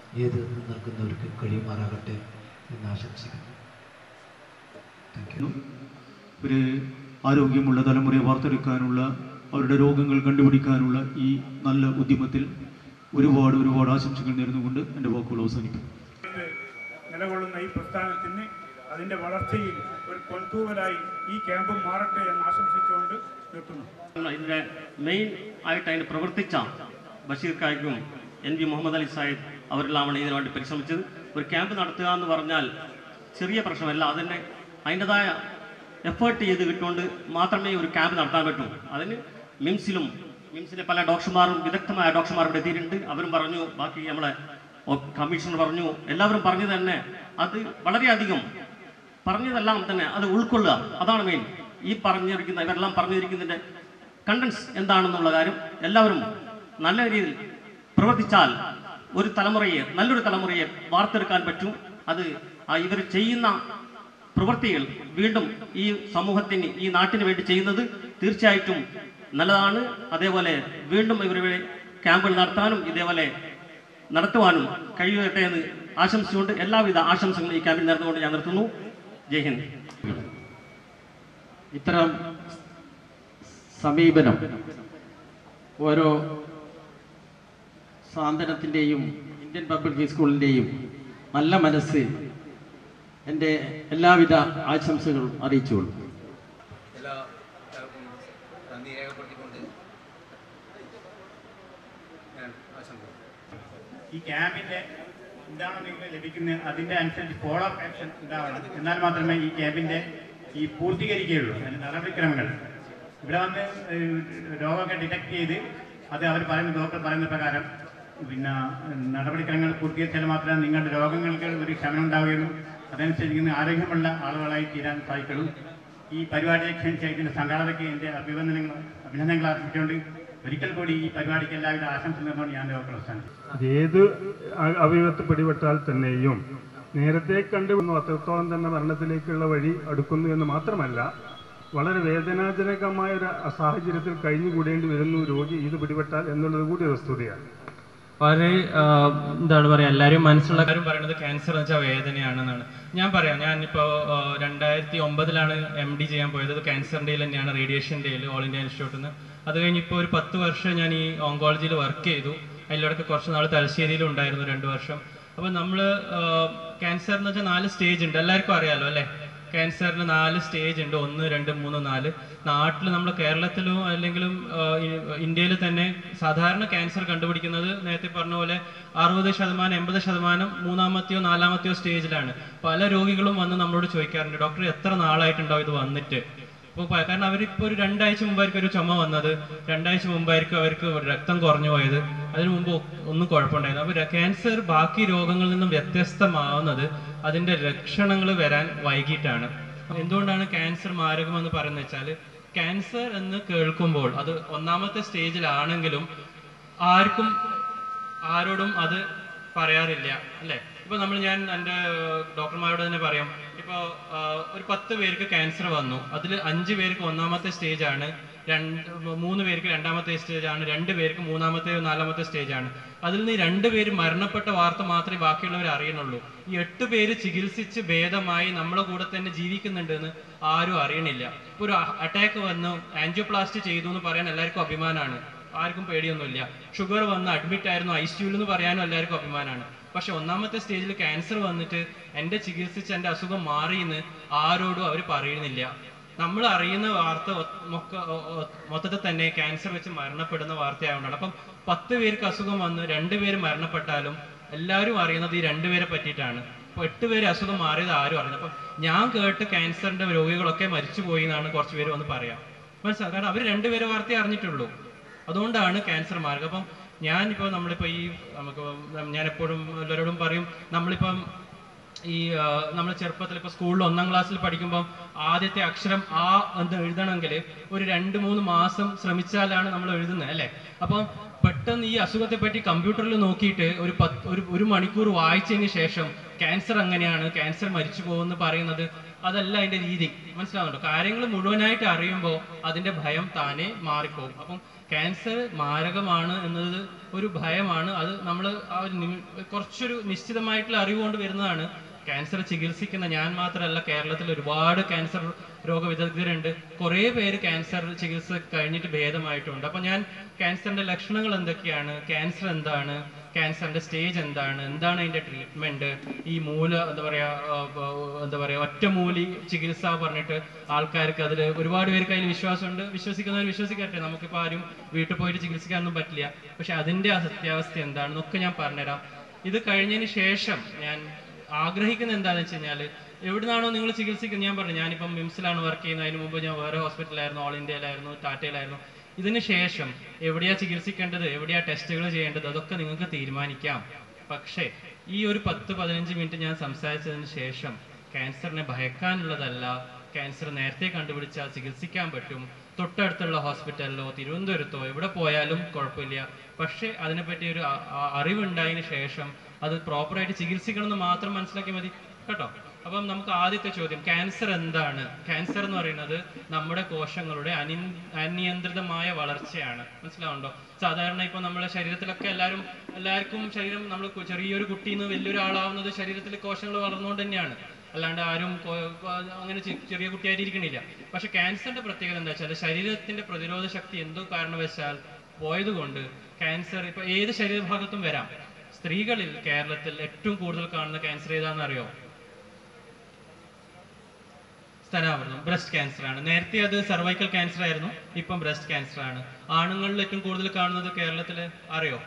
ഏത് നൽകുന്നവർക്ക് കഴിയുമാറാകട്ടെ എന്ന് ആശംസിക്കുന്നു താങ്ക് യു ഒരു ആരോഗ്യമുള്ള തലമുറയെ വാർത്തെടുക്കാനുള്ള അവരുടെ രോഗങ്ങൾ കണ്ടുപിടിക്കാനുള്ള ഈ നല്ല ഉദ്യമത്തിൽ ഒരുപാട് ഒരുപാട് ആശംസകൾ നേർന്നുകൊണ്ട് എൻ്റെ വാക്കുകൾ അവസാനിക്കും നിലകൊള്ളുന്ന ഈ പ്രസ്ഥാനത്തിന് അതിൻ്റെ വളർച്ചയിൽ ഒരു കൊൽത്തൂവലായി ഈ ക്യാമ്പും മാറട്ടെ എന്ന് ആശംസിച്ചുകൊണ്ട് നിർത്തുന്നു ഇതിൻ്റെ മെയിൻ ആയിട്ട് അതിന് പ്രവർത്തിച്ച ബഷീർ കായ്ക്കും എൻ വി മുഹമ്മദ് അലി സാഹിബ് അവരെല്ലാമാണ് ഇതിനു വേണ്ടി പരിശ്രമിച്ചത് ഒരു ക്യാമ്പ് നടത്തുക എന്ന് പറഞ്ഞാൽ ചെറിയ പ്രശ്നമല്ല അതിൻ്റെ അതിൻ്റെതായ എഫേർട്ട് ചെയ്ത് കിട്ടുകൊണ്ട് മാത്രമേ ഒരു ക്യാമ്പ് നടത്താൻ പറ്റൂ അതിന് മിംസിലും മിംസിലെ പല ഡോക്ടർമാരും വിദഗ്ധമായ ഡോക്ടർമാർ ഇവിടെ എത്തിയിട്ടുണ്ട് അവരും പറഞ്ഞു ബാക്കി നമ്മളെ കമ്മീഷണർ പറഞ്ഞു എല്ലാവരും പറഞ്ഞു തന്നെ അത് വളരെയധികം പറഞ്ഞതെല്ലാം തന്നെ അത് ഉൾക്കൊള്ളുക അതാണ് മെയിൻ ഈ പറഞ്ഞിരിക്കുന്ന ഇവരെല്ലാം പറഞ്ഞിരിക്കുന്നതിൻ്റെ കണ്ടൻസ് എന്താണെന്നുള്ള കാര്യം എല്ലാവരും നല്ല രീതിയിൽ പ്രവർത്തിച്ചാൽ ഒരു തലമുറയെ നല്ലൊരു തലമുറയെ വാർത്തെടുക്കാൻ പറ്റും അത് ആ ഇവർ ചെയ്യുന്ന പ്രവൃത്തികൾ വീണ്ടും ഈ സമൂഹത്തിന് ഈ നാട്ടിന് വേണ്ടി ചെയ്യുന്നത് തീർച്ചയായിട്ടും നല്ലതാണ് അതേപോലെ വീണ്ടും ഇവരുടെ ക്യാമ്പുകൾ നടത്താനും ഇതേപോലെ നടത്തുവാനും കഴിയട്ടെ എന്ന് ആശംസിച്ചുകൊണ്ട് എല്ലാവിധ ആശംസകളും ഈ ക്യാമ്പിൽ നേർന്നുകൊണ്ട് ഞാൻ നിർത്തുന്നു ജയ് ഹിന്ദ് ഇത്തരം സമീപനം ഓരോ സാന്ത്വനത്തിൻ്റെയും ഇന്ത്യൻ പബ്ലിക് സ്കൂളിൻ്റെയും നല്ല മനസ്സ് എൻ്റെ എല്ലാവിധ ആശംസകളും അറിയിച്ചുകൊള്ളു എല്ലാവർക്കും നന്ദി രേഖപ്പെടുത്തിക്കൊണ്ട് ഞാൻ ആശംസിക്കുന്നു ഈ ക്യാമ്പിന്റെ എന്താണ് നിങ്ങൾക്ക് ലഭിക്കുന്നത് അതിന്റെ അനുസരിച്ച് ഫോളോ അപ്പ് ആക്ഷൻ ഉണ്ടാവണം എന്നാൽ മാത്രമേ ഈ ക്യാമ്പിന്റെ ഈ പൂർത്തീകരിക്കുകയുള്ളൂ അതിന്റെ നടപടിക്രമങ്ങൾ ഇവിടെ വന്ന് ഏഹ്, രോഗമൊക്കെ ഡിറ്റക്ട് ചെയ്ത് അത് അവർ പറയുന്ന ഡോക്ടർ പറയുന്ന പ്രകാരം പിന്നെ നടപടിക്രമങ്ങൾ പൂർത്തീകരിച്ചാൽ മാത്രമേ നിങ്ങളുടെ രോഗങ്ങൾക്ക് ഒരു ക്ഷമനം ഉണ്ടാവുകയുള്ളൂ അതനുസരിച്ച് ആരോഗ്യമുള്ള ആളുകളായി തീരാൻ സാധിക്കുള്ളൂ ഈ പരിപാടിയെ ക്ഷണിച്ച ഇതിന്റെ സംഘാടകർക്ക് എൻ്റെ അഭിനന്ദനങ്ങൾ അഭിനന്ദനങ്ങൾ അർപ്പിച്ചുകൊണ്ട് ഒരിക്കൽ കൂടി ഈ പരിപാടിക്ക് എല്ലാവിധ ആശംസ നേർന്നുകൊണ്ട് ഞാൻ ഡോക്ടർ അവസാനിച്ചു അത് ഏത് അ- അവയവത്തിൽ പിടിപെട്ടാൽ തന്നെയും നേരത്തെ കണ്ടുവന്നു അത്രത്തോളം തന്നെ മരണത്തിലേക്കുള്ള വഴി അടുക്കുന്നു എന്ന് മാത്രമല്ല വളരെ വേദനാജനകമായ ഒരു സാഹചര്യത്തിൽ കഴിഞ്ഞുകൂടേണ്ടി വരുന്നു രോഗി ഇത് പിടിപെട്ടാൽ എന്നുള്ളത് കൂടി വസ്തുതയാണ് വളരെ ആ, എന്താണ് പറയാ എല്ലാവരും മനസ്സിലുള്ള കാര്യം പറയുന്നത് ക്യാൻസർ എന്ന് വെച്ചാൽ വേദനയാണെന്നാണ് ഞാൻ പറയാം ഞാനിപ്പോൾ രണ്ടായിരത്തി ഒമ്പതിലാണ് എം ഡി ചെയ്യാൻ പോയത് അത് ക്യാൻസറിൻ്റെ തന്നെയാണ് റേഡിയേഷൻ്റെ ഓൾ ഇന്ത്യ ഇൻസ്റ്റിറ്റ്യൂട്ടിൽ നിന്ന് അത് കഴിഞ്ഞ് ഇപ്പോൾ ഒരു പത്ത് വർഷം ഞാൻ ഈ ഓങ്കോളജിയിൽ വർക്ക് ചെയ്തു അതിലൂടെ കുറച്ച് നാൾ തലശ്ശേരിയിലും ഉണ്ടായിരുന്നു രണ്ട് വർഷം അപ്പോൾ നമ്മൾ ക്യാൻസർ എന്ന് വെച്ചാൽ നാല് സ്റ്റേജ് ഉണ്ട് എല്ലാവർക്കും അറിയാലോ അല്ലേ ക്യാൻസറിന് നാല് സ്റ്റേജ് ഉണ്ട് ഒന്ന് രണ്ട് മൂന്ന് നാല് നാട്ടിൽ നമ്മൾ കേരളത്തിലോ അല്ലെങ്കിലും ഇന്ത്യയിൽ തന്നെ സാധാരണ ക്യാൻസർ കണ്ടുപിടിക്കുന്നത് നേരത്തെ പറഞ്ഞ പോലെ അറുപത് ശതമാനം എൺപത് ശതമാനം മൂന്നാമത്തെയോ നാലാമത്തെയോ സ്റ്റേജിലാണ് പല രോഗികളും വന്ന് നമ്മളോട് ചോദിക്കാറുണ്ട് ഡോക്ടർ എത്ര നാളായിട്ടുണ്ടാവും ഇത് വന്നിട്ട് അപ്പോൾ കാരണം അവരിപ്പോൾ ഒരു രണ്ടാഴ്ച മുമ്പായിരിക്കും ഒരു ചുമ വന്നത് രണ്ടാഴ്ച മുമ്പായിരിക്കും അവർക്ക് രക്തം കുറഞ്ഞു പോയത് അതിനു മുമ്പ് ഒന്നും കുഴപ്പമുണ്ടായിരുന്നു അപ്പോൾ ക്യാൻസർ ബാക്കി രോഗങ്ങളിൽ നിന്നും വ്യത്യസ്തമാവുന്നത് അതിന്റെ ലക്ഷണങ്ങൾ വരാൻ വൈകിട്ടാണ് എന്തുകൊണ്ടാണ് ക്യാൻസർ മാരകമെന്ന് പറയുന്നത് വെച്ചാൽ ക്യാൻസർ എന്ന് കേൾക്കുമ്പോൾ അത് ഒന്നാമത്തെ സ്റ്റേജിലാണെങ്കിലും ആർക്കും ആരോടും അത് പറയാറില്ല അല്ലേ ഇപ്പൊ നമ്മൾ ഞാൻ എൻ്റെ ഡോക്ടർമാരോട് തന്നെ പറയാം ഇപ്പോൾ ഒരു പത്ത് പേർക്ക് ക്യാൻസർ വന്നു അതിൽ അഞ്ച് പേർക്ക് ഒന്നാമത്തെ സ്റ്റേജ് ആണ് രണ്ട് മൂന്ന് പേർക്ക് രണ്ടാമത്തെ സ്റ്റേജ് ആണ് രണ്ട് പേർക്ക് മൂന്നാമത്തെ നാലാമത്തെ സ്റ്റേജ് ആണ് അതിൽ നിന്ന് ഈ രണ്ട് പേര് മരണപ്പെട്ട വാർത്ത മാത്രമേ ബാക്കിയുള്ളവർ അറിയണുള്ളൂ ഈ എട്ട് പേര് ചികിത്സിച്ച് ഭേദമായി നമ്മളെ കൂടെ തന്നെ ജീവിക്കുന്നുണ്ട് എന്ന് ആരും അറിയണില്ല ഇപ്പൊ ഒരു അറ്റാക്ക് വന്നു ആൻജിയോപ്ലാസ്റ്റി ചെയ്തു എന്ന് പറയാൻ എല്ലാവർക്കും അഭിമാനമാണ് ആർക്കും പേടിയൊന്നുമില്ല ഷുഗർ വന്ന് അഡ്മിറ്റ് ആയിരുന്നു ഐ സിയുയിൽ എന്ന് പറയാനും എല്ലാവർക്കും അഭിമാനമാണ് പക്ഷെ ഒന്നാമത്തെ സ്റ്റേജിൽ ക്യാൻസർ വന്നിട്ട് എൻ്റെ ചികിത്സിച്ച് എൻ്റെ അസുഖം മാറിയെന്ന് ആരോടും അവർ പറയുന്നില്ല നമ്മൾ അറിയുന്ന വാർത്ത ഒ- മൊക്ക- ഒ- ഒ- മൊത്തത്തിൽ തന്നെ ക്യാൻസർ വെച്ച് മരണപ്പെടുന്ന വാർത്തയായതുകൊണ്ടാണ് അപ്പം പത്ത് പേർക്ക് അസുഖം വന്ന് രണ്ടുപേര് മരണപ്പെട്ടാലും എല്ലാവരും അറിയുന്നത് ഈ രണ്ടുപേരെ പറ്റിയിട്ടാണ് അപ്പോൾ എട്ട് പേര് അസുഖം മാറിയത് ആരും അറിയുന്നത് അപ്പം ഞാൻ കേട്ട് ക്യാൻസറിന്റെ രോഗികളൊക്കെ മരിച്ചുപോയി എന്നാണ് കുറച്ച് പേര് വന്ന് പറയാം മനസ്സിലാവും കാരണം അവർ രണ്ടുപേരെ വാർത്തയെ അറിഞ്ഞിട്ടുള്ളൂ അതുകൊണ്ടാണ് ക്യാൻസർ മാർഗം അപ്പം ഞാനിപ്പോൾ നമ്മളിപ്പോൾ ഈ നമുക്ക് ഞാൻ എപ്പോഴും എല്ലാവരോടും പറയും നമ്മളിപ്പം ഈ നമ്മൾ ചെറുപ്പത്തിൽ ഇപ്പോൾ സ്കൂളിൽ ഒന്നാം ക്ലാസ്സിൽ പഠിക്കുമ്പോൾ ആദ്യത്തെ അക്ഷരം ആ എന്ന് എഴുതണമെങ്കിൽ ഒരു രണ്ട് മൂന്ന് മാസം ശ്രമിച്ചാലാണ് നമ്മൾ എഴുതുന്നത് അല്ലേ അപ്പം പെട്ടെന്ന് ഈ അസുഖത്തെ പറ്റി കമ്പ്യൂട്ടറിൽ നോക്കിയിട്ട് ഒരു പത്ത് ഒരു ഒരു മണിക്കൂർ വായിച്ചതിന് ശേഷം ക്യാൻസർ അങ്ങനെയാണ് ക്യാൻസർ മരിച്ചു പോകുമെന്ന് പറയുന്നത് അതല്ല അതിന്റെ രീതി മനസ്സിലാവുന്നുണ്ടോ കാര്യങ്ങൾ മുഴുവനായിട്ട് അറിയുമ്പോൾ അതിന്റെ ഭയം താനെ മാറിപ്പോകും അപ്പം ക്യാൻസർ മാരകമാണ് എന്നത് ഒരു ഭയമാണ് അത് നമ്മൾ ആ ഒരു നിമി- കുറച്ചൊരു നിശ്ചിതമായിട്ടുള്ള അറിവ് കൊണ്ട് വരുന്നതാണ് ക്യാൻസർ ചികിത്സിക്കുന്ന ഞാൻ മാത്രമല്ല കേരളത്തിൽ ഒരുപാട് ക്യാൻസർ രോഗവിദഗ്ധരുണ്ട് കുറേ പേര് ക്യാൻസർ ചികിത്സ കഴിഞ്ഞിട്ട് ഭേദമായിട്ടുണ്ട് അപ്പൊ ഞാൻ ക്യാൻസറിന്റെ ലക്ഷണങ്ങൾ എന്തൊക്കെയാണ് ക്യാൻസർ എന്താണ് ക്യാൻസറിന്റെ സ്റ്റേജ് എന്താണ് എന്താണ് അതിന്റെ ട്രീറ്റ്മെന്റ് ഈ മൂല എന്താ പറയാ ആ, ആ, എന്താ പറയാ ഒറ്റമൂലി ചികിത്സ പറഞ്ഞിട്ട് ആൾക്കാർക്ക് അതിൽ ഒരുപാട് പേർക്ക് അതിൽ വിശ്വാസമുണ്ട് വിശ്വസിക്കുന്നവർ വിശ്വസിക്കട്ടെ നമുക്കിപ്പോൾ ആരും വീട്ടിൽ പോയിട്ട് ചികിത്സിക്കാനൊന്നും പറ്റില്ല പക്ഷെ അതിന്റെ ആ സത്യാവസ്ഥ എന്താണെന്നൊക്കെ ഞാൻ പറഞ്ഞുതരാം ഇത് കഴിഞ്ഞതിന് ശേഷം ഞാൻ ആഗ്രഹിക്കുന്നത് എന്താണെന്ന് വെച്ച് കഴിഞ്ഞാൽ എവിടുന്നാണോ നിങ്ങൾ ചികിത്സിക്കുന്നത് ഞാൻ പറഞ്ഞു ഞാനിപ്പം മിംസിലാണ് വർക്ക് ചെയ്യുന്നത് അതിന് മുമ്പ് ഞാൻ വേറെ ഹോസ്പിറ്റലായിരുന്നു ഓൾ ഇന്ത്യയിലായിരുന്നു ടാറ്റയിലായിരുന്നു ഇതിന് ശേഷം എവിടെയാ ചികിത്സിക്കേണ്ടത് എവിടെയാ ടെസ്റ്റുകൾ ചെയ്യേണ്ടത് അതൊക്കെ നിങ്ങൾക്ക് തീരുമാനിക്കാം പക്ഷേ ഈ ഒരു പത്ത് പതിനഞ്ച് മിനിറ്റ് ഞാൻ സംസാരിച്ചതിന് ശേഷം ക്യാൻസറിനെ ഭയക്കാനുള്ളതല്ല ക്യാൻസർ നേരത്തെ കണ്ടുപിടിച്ചാൽ ചികിത്സിക്കാൻ പറ്റും തൊട്ടടുത്തുള്ള ഹോസ്പിറ്റലിലോ തിരുവനന്തപുരത്തോ എവിടെ പോയാലും കുഴപ്പമില്ല പക്ഷേ അതിനെപ്പറ്റി ഒരു അ- അ- അറിവുണ്ടായതിനു ശേഷം അത് പ്രോപ്പറായിട്ട് ചികിത്സിക്കണം എന്ന് മാത്രം മനസ്സിലാക്കിയാൽ മതി കേട്ടോ അപ്പം നമുക്ക് ആദ്യത്തെ ചോദ്യം ക്യാൻസർ എന്താണ് ക്യാൻസർ എന്ന് പറയുന്നത് നമ്മുടെ കോശങ്ങളുടെ അനി അനിയന്ത്രിതമായ വളർച്ചയാണ് മനസ്സിലാവുണ്ടോ സാധാരണ ഇപ്പൊ നമ്മുടെ ശരീരത്തിലൊക്കെ എല്ലാവരും എല്ലാവർക്കും ശരീരം നമ്മൾ ചെറിയൊരു കുട്ടിയിൽ നിന്ന് വലിയൊരാളാവുന്നത് ശരീരത്തിൽ കോശങ്ങൾ വളർന്നുകൊണ്ട് തന്നെയാണ് അല്ലാണ്ട് ആരും കോ- കോ- അങ്ങനെ ചെ- ചെറിയ കുട്ടിയായിട്ട് ഇരിക്കണില്ല പക്ഷെ ക്യാൻസറിന്റെ പ്രത്യേകത എന്താ വെച്ചാൽ ശരീരത്തിന്റെ പ്രതിരോധ ശക്തി എന്തോ കാരണവശാൽ പോയതുകൊണ്ട് ക്യാൻസർ ഇപ്പൊ ഏത് ശരീരഭാഗത്തും വരാം സ്ത്രീകളിൽ കേരളത്തിൽ ഏറ്റവും കൂടുതൽ കാണുന്ന ക്യാൻസർ ഏതാണെന്ന് അറിയോ സ്തനാവരണം ബ്രസ്റ്റ് ക്യാൻസർ ആണ് നേരത്തെ അത് സർവൈക്കൽ ക്യാൻസർ ആയിരുന്നു ഇപ്പം ബ്രസ്റ്റ് ക്യാൻസർ ആണ് ആണുങ്ങളിൽ ഏറ്റവും കൂടുതൽ കാണുന്നത് കേരളത്തിൽ അറിയോ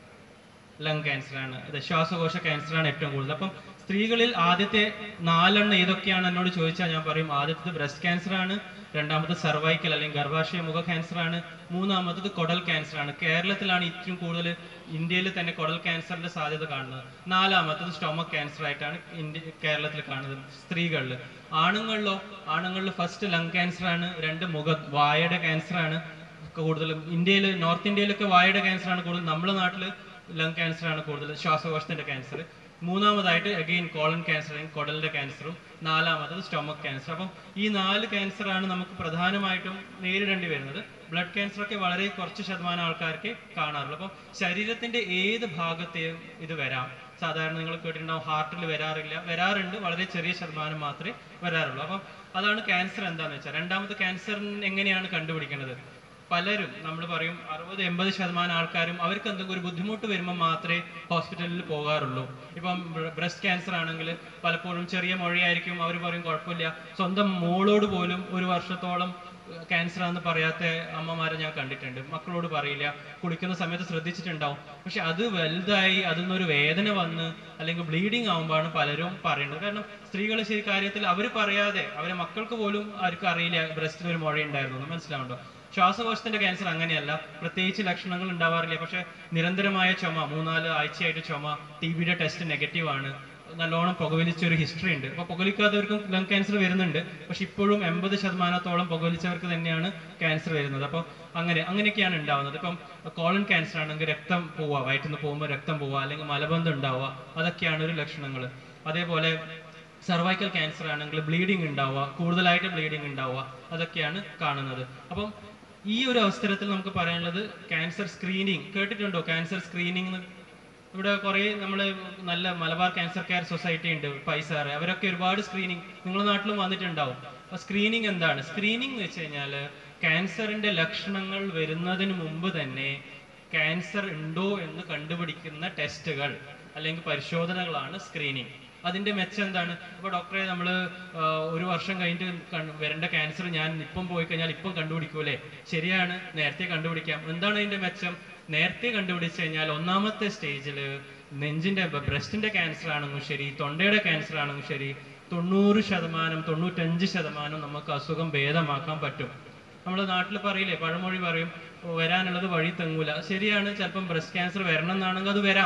ലങ് ക്യാൻസർ ആണ് ഇത് ശ്വാസകോശ ക്യാൻസർ ആണ് ഏറ്റവും കൂടുതൽ അപ്പം സ്ത്രീകളിൽ ആദ്യത്തെ നാലെണ്ണം ഏതൊക്കെയാണ് എന്നോട് ചോദിച്ചാൽ ഞാൻ പറയും ആദ്യത്തേത് ബ്രസ്റ്റ് ക്യാൻസർ ആണ് രണ്ടാമത് സർവൈക്കൽ അല്ലെങ്കിൽ ഗർഭാശയ മുഖ ക്യാൻസർ ആണ് മൂന്നാമത്തത് കൊടൽ ക്യാൻസർ ആണ് കേരളത്തിലാണ് ഏറ്റവും കൂടുതൽ ഇന്ത്യയിൽ തന്നെ കൊടൽ ക്യാൻസറിന്റെ സാധ്യത കാണുന്നത് നാലാമത്തത് സ്റ്റൊമക് ക്യാൻസർ ആയിട്ടാണ് ഇന്ത്യ കേരളത്തിൽ കാണുന്നത് സ്ത്രീകളിൽ ആണുങ്ങളിലോ ആണുങ്ങളിൽ ഫസ്റ്റ് ലങ് ക്യാൻസർ ആണ് രണ്ട് മുഖ വായയുടെ ക്യാൻസർ ആണ് കൂടുതലും ഇന്ത്യയിൽ നോർത്ത് ഇന്ത്യയിലൊക്കെ വായയുടെ ക്യാൻസർ ആണ് കൂടുതൽ നമ്മുടെ നാട്ടിൽ ലങ് ക്യാൻസർ ആണ് കൂടുതൽ ശ്വാസകോശത്തിന്റെ ക്യാൻസർ മൂന്നാമതായിട്ട് അഗെയിൻ കോളൻ ക്യാൻസർ കുടലിന്റെ ക്യാൻസറും നാലാമത്തത് സ്റ്റൊമക് ക്യാൻസർ അപ്പം ഈ നാല് ക്യാൻസർ ആണ് നമുക്ക് പ്രധാനമായിട്ടും നേരിടേണ്ടി വരുന്നത് ബ്ലഡ് ക്യാൻസർ ഒക്കെ വളരെ കുറച്ച് ശതമാനം ആൾക്കാർക്ക് കാണാറുള്ളൂ അപ്പം ശരീരത്തിന്റെ ഏത് ഭാഗത്തെയും ഇത് വരാം സാധാരണ നിങ്ങൾ കേട്ടിട്ടുണ്ടാവും ഹാർട്ടിൽ വരാറില്ല വരാറുണ്ട് വളരെ ചെറിയ ശതമാനം മാത്രമേ വരാറുള്ളൂ അപ്പം അതാണ് ക്യാൻസർ എന്താണെന്ന് വെച്ചാൽ രണ്ടാമത്തെ ക്യാൻസറിന് എങ്ങനെയാണ് കണ്ടുപിടിക്കുന്നത് പലരും നമ്മൾ പറയും അറുപത് എൺപത് ശതമാനം ആൾക്കാരും അവർക്ക് എന്തെങ്കിലും ഒരു ബുദ്ധിമുട്ട് വരുമ്പോൾ മാത്രമേ ഹോസ്പിറ്റലിൽ പോകാറുള്ളൂ ഇപ്പം ബ്രസ്റ്റ് ക്യാൻസർ ആണെങ്കിൽ പലപ്പോഴും ചെറിയ മുഴയായിരിക്കും അവർ പറയും കുഴപ്പമില്ല സ്വന്തം മോളോട് പോലും ഒരു വർഷത്തോളം ക്യാൻസർ ആണെന്ന് പറയാത്ത അമ്മമാരെ ഞാൻ കണ്ടിട്ടുണ്ട് മക്കളോട് പറയില്ല കുളിക്കുന്ന സമയത്ത് ശ്രദ്ധിച്ചിട്ടുണ്ടാവും പക്ഷെ അത് വലുതായി അതിൽ നിന്നൊരു വേദന വന്ന് അല്ലെങ്കിൽ ബ്ലീഡിങ് ആകുമ്പോഴാണ് പലരും പറയുന്നത് കാരണം സ്ത്രീകൾ ശരി കാര്യത്തിൽ അവർ പറയാതെ അവരെ മക്കൾക്ക് പോലും ആർക്കും അറിയില്ല ബ്രസ്റ്റിന് ഒരു മുഴ ഉണ്ടായിരുന്നു എന്ന് മനസ്സിലാവുണ്ടോ ശ്വാസകോശത്തിന്റെ ക്യാൻസർ അങ്ങനെയല്ല പ്രത്യേകിച്ച് ലക്ഷണങ്ങൾ ഉണ്ടാവാറില്ല പക്ഷെ നിരന്തരമായ ചുമ മൂന്നാല് ആഴ്ചയായിട്ട് ചുമ ടി ബിയുടെ ടെസ്റ്റ് നെഗറ്റീവ് ആണ് നല്ലോണം പുകവലിച്ച ഒരു ഹിസ്റ്ററി ഉണ്ട് അപ്പൊ പുകവലിക്കാത്തവർക്കും ലങ് ക്യാൻസർ വരുന്നുണ്ട് പക്ഷെ ഇപ്പോഴും എൺപത് ശതമാനത്തോളം പുകവലിച്ചവർക്ക് തന്നെയാണ് ക്യാൻസർ വരുന്നത് അപ്പോൾ അങ്ങനെ അങ്ങനെയൊക്കെയാണ് ഉണ്ടാവുന്നത് ഇപ്പം കോളൻ ക്യാൻസർ ആണെങ്കിൽ രക്തം പോവുക വയറ്റിൽ നിന്ന് പോകുമ്പോൾ രക്തം പോവുക അല്ലെങ്കിൽ മലബന്ധം ഉണ്ടാവുക അതൊക്കെയാണ് ഒരു ലക്ഷണങ്ങൾ അതേപോലെ സർവൈക്കൽ ക്യാൻസർ ആണെങ്കിൽ ബ്ലീഡിങ് ഉണ്ടാവുക കൂടുതലായിട്ട് ബ്ലീഡിങ് ഉണ്ടാവുക അതൊക്കെയാണ് കാണുന്നത് അപ്പം ഈ ഒരു അവസരത്തിൽ നമുക്ക് പറയാനുള്ളത് ക്യാൻസർ സ്ക്രീനിങ് കേട്ടിട്ടുണ്ടോ ക്യാൻസർ സ്ക്രീനിങ് ഇവിടെ കുറേ നമ്മൾ നല്ല മലബാർ ക്യാൻസർ കെയർ സൊസൈറ്റി ഉണ്ട് പൈസാർ അവരൊക്കെ ഒരുപാട് സ്ക്രീനിങ് നിങ്ങളുടെ നാട്ടിലും വന്നിട്ടുണ്ടാവും അപ്പൊ സ്ക്രീനിങ് എന്താണ് സ്ക്രീനിങ് എന്ന് വെച്ച് കഴിഞ്ഞാൽ ക്യാൻസറിന്റെ ലക്ഷണങ്ങൾ വരുന്നതിന് മുമ്പ് തന്നെ ക്യാൻസർ ഉണ്ടോ എന്ന് കണ്ടുപിടിക്കുന്ന ടെസ്റ്റുകൾ അല്ലെങ്കിൽ പരിശോധനകളാണ് സ്ക്രീനിങ് അതിന്റെ മെച്ചം എന്താണ് ഇപ്പൊ ഡോക്ടറെ നമ്മൾ ഒരു വർഷം കഴിഞ്ഞിട്ട് കൺ- വരേണ്ട ക്യാൻസർ ഞാൻ ഇപ്പം പോയി കഴിഞ്ഞാൽ ഇപ്പം കണ്ടുപിടിക്കൂലേ ശരിയാണ് നേരത്തെ കണ്ടുപിടിക്കാം എന്താണ് അതിന്റെ മെച്ചം നേരത്തെ കണ്ടുപിടിച്ചു കഴിഞ്ഞാൽ ഒന്നാമത്തെ സ്റ്റേജിൽ നെഞ്ചിന്റെ ബ്രസ്റ്റിന്റെ ക്യാൻസർ ആണെങ്കിലും ശരി തൊണ്ടയുടെ ക്യാൻസർ ആണെങ്കിലും ശരി തൊണ്ണൂറ് ശതമാനം തൊണ്ണൂറ്റഞ്ച് ശതമാനം നമുക്ക് അസുഖം ഭേദമാക്കാൻ പറ്റും നമ്മുടെ നാട്ടിൽ പറയില്ലേ പഴമൊഴി പറയും "ഓ, വരാനുള്ളത് വഴി തെങ്ങൂല ശരിയാണ് ചിലപ്പം ബ്രസ്റ്റ് ക്യാൻസർ വരണം എന്നാണെങ്കിൽ അത് വരാം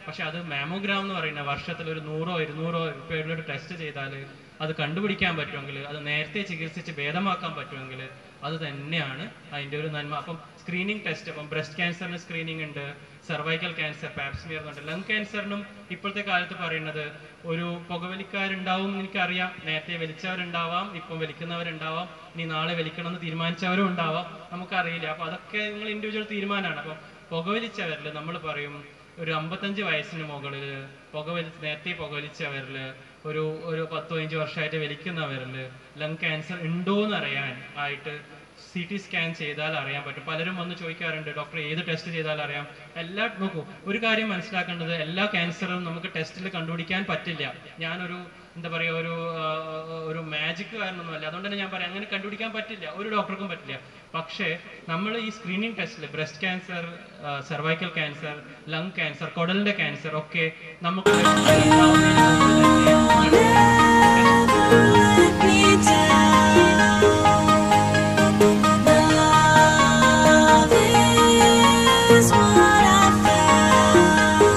പക്ഷെ അത് മാമോഗ്രാം എന്ന് പറയുന്ന വർഷത്തിൽ ഒരു നൂറോ ഇരുന്നൂറോ രൂപയുടെ ഒരു ടെസ്റ്റ് ചെയ്താൽ അത് കണ്ടുപിടിക്കാൻ പറ്റുമെങ്കിൽ അത് നേരത്തെ ചികിത്സിച്ച് ഭേദമാക്കാൻ പറ്റുമെങ്കിൽ അത് തന്നെയാണ് അതിൻ്റെ ഒരു നന്മ അപ്പം സ്ക്രീനിങ് ടെസ്റ്റ് അപ്പം ബ്രസ്റ്റ് ക്യാൻസറിന് സ്ക്രീനിങ് ഉണ്ട് സർവൈക്കൽ ക്യാൻസർ പാപ്സ്മിയർ എന്നുണ്ട് ലങ് ക്യാൻസറിനും ഇപ്പോഴത്തെ കാലത്ത് പറയുന്നത് ഒരു പുകവലിക്കാരുണ്ടാവും എന്ന് എനിക്കറിയാം നേരത്തെ വലിച്ചവരുണ്ടാവാം ഇപ്പം വലിക്കുന്നവരുണ്ടാവാം ഇനി നാളെ വലിക്കണമെന്ന് തീരുമാനിച്ചവരും ഉണ്ടാവാം നമുക്കറിയില്ല അപ്പൊ അതൊക്കെ നിങ്ങൾ ഇൻഡിവിജ്വൽ തീരുമാനമാണ് അപ്പം പുകവലിച്ചവരിൽ നമ്മൾ പറയും ഒരു അമ്പത്തഞ്ച് വയസ്സിന് മുകളിൽ പുകവലി നേരത്തെ പുകവലിച്ചവരിൽ ഒരു ഒരു പത്ത് പതിനഞ്ച് വർഷമായിട്ട് വലിക്കുന്നവരിൽ ലങ് ക്യാൻസർ ഉണ്ടോ എന്ന് അറിയാൻ ആയിട്ട് സി ടി സ്കാൻ ചെയ്താൽ അറിയാൻ പറ്റും പലരും വന്ന് ചോദിക്കാറുണ്ട് ഡോക്ടർ ഏത് ടെസ്റ്റ് ചെയ്താൽ അറിയാം എല്ലാ നോക്കൂ ഒരു കാര്യം മനസ്സിലാക്കേണ്ടത് എല്ലാ ക്യാൻസറും നമുക്ക് ടെസ്റ്റിൽ കണ്ടുപിടിക്കാൻ പറ്റില്ല ഞാനൊരു എന്താ പറയുക ഒരു ആ, ഒരു മാജിക് കാരണമൊന്നുമല്ല അതുകൊണ്ട് തന്നെ ഞാൻ പറയാം അങ്ങനെ കണ്ടുപിടിക്കാൻ പറ്റില്ല ഒരു ഡോക്ടർക്കും പറ്റില്ല പക്ഷേ നമ്മൾ ഈ സ്ക്രീനിങ് ടെസ്റ്റിൽ breast cancer cervical cancer lung cancer കുടലിന്റെ ക്യാൻസർ ഒക്കെ നമുക്ക്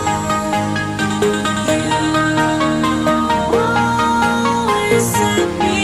Set me